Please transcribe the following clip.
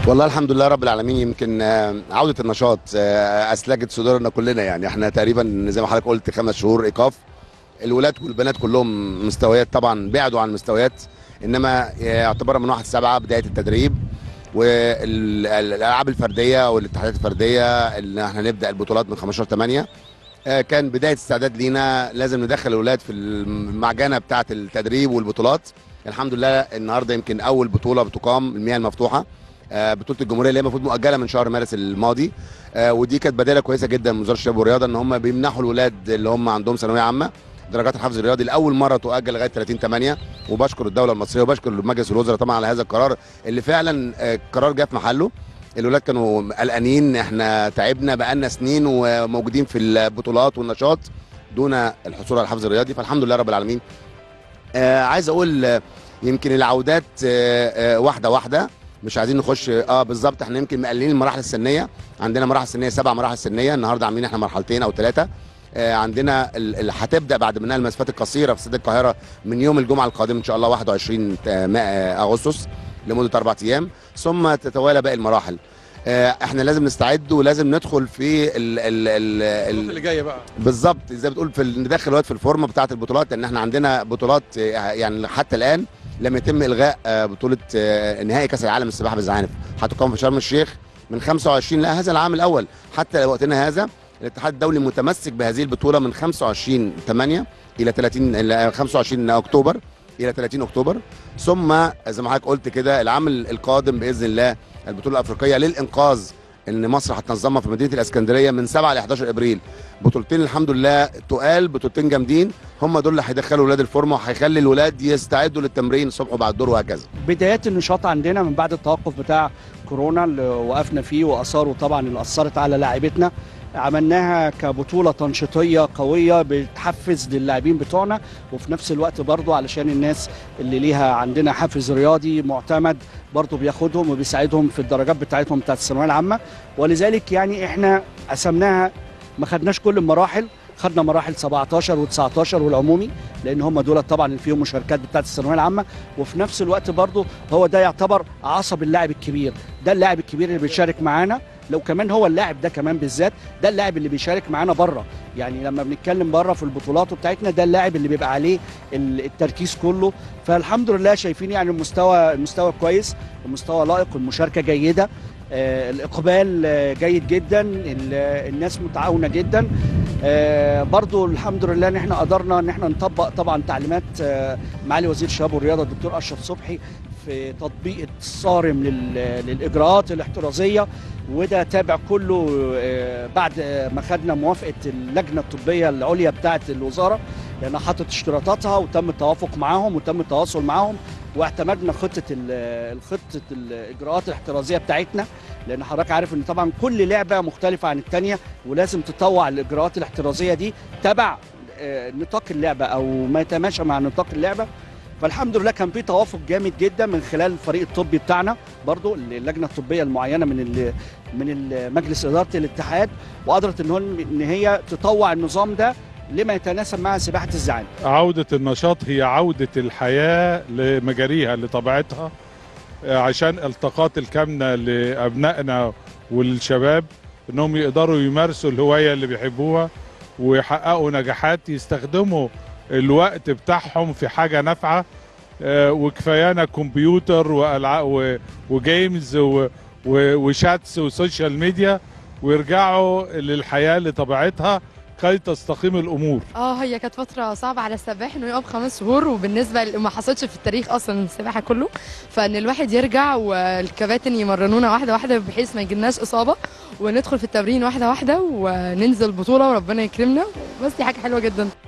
والله الحمد لله رب العالمين يمكن آه، عودة النشاط آه، أسلجت صدورنا كلنا يعني احنا تقريبا زي ما حضرتك قلت خمس شهور إيقاف الولاد والبنات كلهم مستويات طبعا بعدوا عن المستويات إنما يعتبر من 1 7 بداية التدريب والألعاب الفردية والاتحادات الفردية اللي احنا نبدأ البطولات من 15 8 آه، كان بداية استعداد لينا لازم ندخل الولاد في المعجنة بتاعة التدريب والبطولات الحمد لله النهارده يمكن أول بطولة بتقام المياه المفتوحة آه، بطوله الجمهوريه اللي هي المفروض مؤجله من شهر مارس الماضي آه، ودي كانت بداله كويسه جدا من وزاره الشباب والرياضه ان هم بيمنحوا الولاد اللي هم عندهم ثانويه عامه درجات الحفظ الرياضي لاول مره تؤجل لغايه 30 8 وبشكر الدوله المصريه وبشكر مجلس الوزراء طبعا على هذا القرار اللي فعلا آه، قرار جه في محله الولاد كانوا قلقانين احنا تعبنا بقالنا سنين وموجودين في البطولات والنشاط دون الحصول على الحفظ الرياضي فالحمد لله رب العالمين آه عايز اقول آه، يمكن العودات آه آه واحده واحده مش عايزين نخش اه بالظبط احنا يمكن مقللين المراحل السنيه عندنا مراحل سنيه سبع مراحل سنيه النهارده عاملين احنا مرحلتين او ثلاثه آه عندنا ال- اللي هتبدا بعد منها المسافات القصيره في استاد القاهره من يوم الجمعه القادم ان شاء الله 21 تا- ما- آه، اغسطس لمده اربع ايام ثم تتوالى باقي المراحل آه احنا لازم نستعد ولازم ندخل في ال ال ال ال اللي جايه بقى بالظبط زي ما بتقول في ال- ندخل الوقت في الفورمه بتاعه البطولات لان احنا عندنا بطولات آه، يعني حتى الان لم يتم الغاء آه، بطوله آه، نهائي كاس العالم للسباحه بالزعانف هتقام في شرم الشيخ من 25 لا هذا العام الاول حتى وقتنا هذا الاتحاد الدولي متمسك بهذه البطوله من 25 8 الى 30 إلى 25 اكتوبر الى 30 اكتوبر ثم زي ما حضرتك قلت كده العام القادم باذن الله البطوله الافريقيه للانقاذ ان مصر هتنظمها في مدينه الاسكندريه من 7 ل 11 ابريل بطولتين الحمد لله تقال بطولتين جامدين هم دول اللي هيدخلوا ولاد الفورمه وهيخلي الولاد يستعدوا للتمرين الصبح وبعد الظهر وهكذا بدايات النشاط عندنا من بعد التوقف بتاع كورونا اللي وقفنا فيه واثاره طبعا اللي اثرت على لاعبتنا عملناها كبطوله تنشيطيه قويه بتحفز للاعبين بتوعنا وفي نفس الوقت برضو علشان الناس اللي ليها عندنا حافز رياضي معتمد برضو بياخدهم وبيساعدهم في الدرجات بتاعتهم بتاعت الثانويه العامه ولذلك يعني احنا قسمناها ما خدناش كل المراحل خدنا مراحل 17 و19 والعمومي لان هم دول طبعا اللي فيهم مشاركات بتاعت الثانويه العامه وفي نفس الوقت برضه هو ده يعتبر عصب اللاعب الكبير ده اللاعب الكبير اللي بيشارك معانا لو كمان هو اللاعب ده كمان بالذات ده اللاعب اللي بيشارك معانا بره يعني لما بنتكلم بره في البطولات بتاعتنا ده اللاعب اللي بيبقى عليه ال- التركيز كله فالحمد لله شايفين يعني المستوى المستوى كويس المستوى لائق والمشاركه جيده آه الاقبال آه جيد جدا ال- الناس متعاونه جدا آه برضو الحمد لله ان احنا قدرنا ان احنا نطبق طبعا تعليمات آه معالي وزير الشباب والرياضه الدكتور اشرف صبحي في تطبيق الصارم لل- للاجراءات الاحترازيه وده تابع كله آه، بعد ما خدنا موافقه اللجنه الطبيه العليا بتاعه الوزاره لانها حطت اشتراطاتها وتم التوافق معاهم وتم التواصل معاهم واعتمدنا خطه ال- خطه الاجراءات الاحترازيه بتاعتنا لان حضرتك عارف ان طبعا كل لعبه مختلفه عن الثانيه ولازم تطوع الاجراءات الاحترازيه دي تبع آه، نطاق اللعبه او ما يتماشى مع نطاق اللعبه فالحمد لله كان في توافق جامد جدا من خلال الفريق الطبي بتاعنا برضو اللجنه الطبيه المعينه من ال من ال- مجلس اداره الاتحاد وقدرت ان هو ان هي تطوع النظام ده لما يتناسب مع سباحه الزعانف عودة النشاط هي عودة الحياة لمجاريها لطبيعتها آه، عشان التقاط الكامنة لأبنائنا والشباب انهم يقدروا يمارسوا الهواية اللي بيحبوها ويحققوا نجاحات يستخدموا الوقت بتاعهم في حاجة نافعة آه، وكفايانا كمبيوتر وألع- و- وجيمز و- و- وشاتس وسوشيال ميديا ويرجعوا للحياة لطبيعتها كي تستقيم الأمور اه هي كانت فترة صعبة على السباح انه يقف خمس شهور وبالنسبة ل- ما حصلش في التاريخ اصلا السباحة كله فان الواحد يرجع والكباتن يمرنونا واحدة واحدة بحيث ما يجيلناش اصابة وندخل في التمرين واحدة واحدة وننزل بطولة وربنا يكرمنا بس دي حاجة حلوة جدا